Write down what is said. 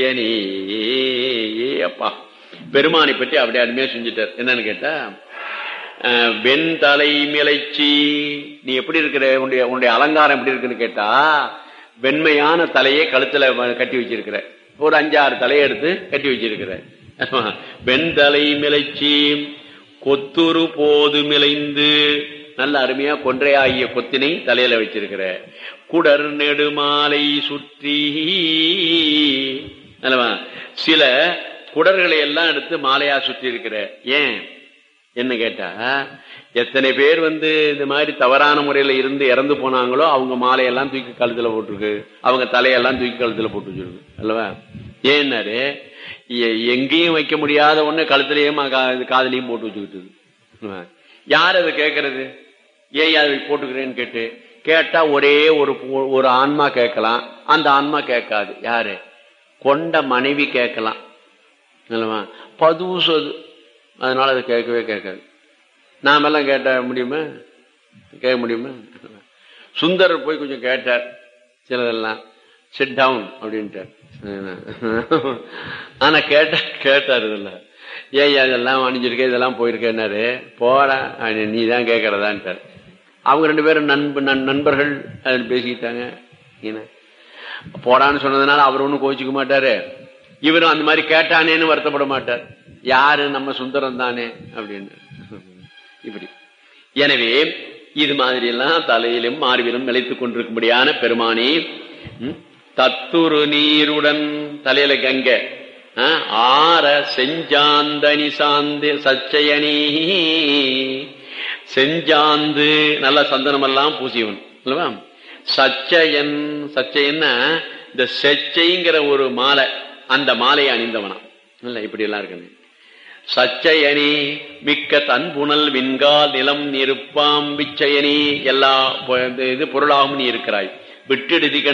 நீ அப்பா பெருமானை பற்றி அப்படியே அருமையா செஞ்சுட்டார் என்னன்னு கேட்டா அஹ், வெண்தலை மிளைச்சி நீ எப்படி இருக்கிற உன்னுடைய உன்னுடைய அலங்காரம் எப்படி இருக்குன்னு கேட்டா வெண்மையான தலையை கழுத்துல வ- கட்டி வச்சிருக்கிற ஒரு அஞ்சாறு தலையை எடுத்து கட்டி வச்சிருக்கிற ஆமா. வெண்தலை மிளைச்சி கொத்துரு போது மிளைந்து நல்ல அருமையா கொன்றையாகிய கொத்தினை தலையில வச்சிருக்கிற குடர் நெடுமாலை சுற்றி அல்லவா சில குடர்களை எல்லாம் எடுத்து மாலையா சுற்றி இருக்கிற ஏன் என்ன கேட்டா எத்தனை பேர் வந்து இந்த மாதிரி தவறான முறையில இருந்து இறந்து போனாங்களோ அவங்க மாலையெல்லாம் தூக்கி கழுத்துல போட்டிருக்கு அவங்க தலையெல்லாம் தூக்கி கழுத்துல போட்டு வச்சிருக்கு அல்லவா ஏன்னாரு எ- எங்கேயும் வைக்க முடியாத ஒண்ணு கழுத்துலயும் கா- காதுலயும் போட்டு வச்சுக்கிட்டு யார் அதை கேட்கறது ஏன் அதை போட்டுக்கிறேன்னு கேட்டு கேட்டா ஒரே ஒரு பு- ஒரு ஆன்மா கேட்கலாம் அந்த ஆன்மா கேட்காது யாரு கொண்ட மனைவி கேட்கலாம் இல்லவா பதுசு அது அதனால அதை கேட்கவே கேட்காது நாமெல்லாம் கேட்ட முடியுமா கேட்க முடியுமா சுந்தரர் போய் கொஞ்சம் கேட்டார் சிலதெல்லாம் சிட் டவுன் அப்படின்ட்டார் ஆனா கேட்ட கேட்டார் இதெல்லாம் ஏய் அதெல்லாம் அணிஞ்சிருக்க இதெல்லாம் போயிருக்கேன்னாரு போடா நீ தான் கேட்கறதான்ட்டார் அவங்க ரெண்டு பேரும் நண்ப நண்- நண்பர்கள் அதில் பேசிக்கிட்டாங்க என்ன போடான்னு சொன்னதுனால அவர் ஒன்றும் கோச்சிக்க மாட்டாரு இவரும் அந்த மாதிரி கேட்டானேன்னு வருத்தப்பட மாட்டார் யாரு நம்ம சுந்தரம் தானே அப்படின்னு இப்படி எனவே இது மாதிரி எல்லாம் தலையிலும் மார்பிலும் நிலைத்துக் கொண்டிருக்கும்படியான பெருமானே ம், தத்துரு நீருடன் தலையில கங்க ஆ, ஆர செஞ்சாந்தனி சாந்து சச்சயனி செஞ்சாந்து நல்ல சந்தனம் எல்லாம் பூசியவன் அல்லவா சச்சயன் சச்சயன்னா இந்த செச்சைங்கிற ஒரு மாலை அந்த மாலையை அணிந்தவனா இல்ல இப்படி எல்லாம் இருக்கு சச்சயனி மிக்க தன்புணல் விண்கால் நிலம் நிருப்பாம் விச்சயனி எல்லா பொ- இது பொருளாகவும் நீ இருக்கிறாய் விட்டெடுதி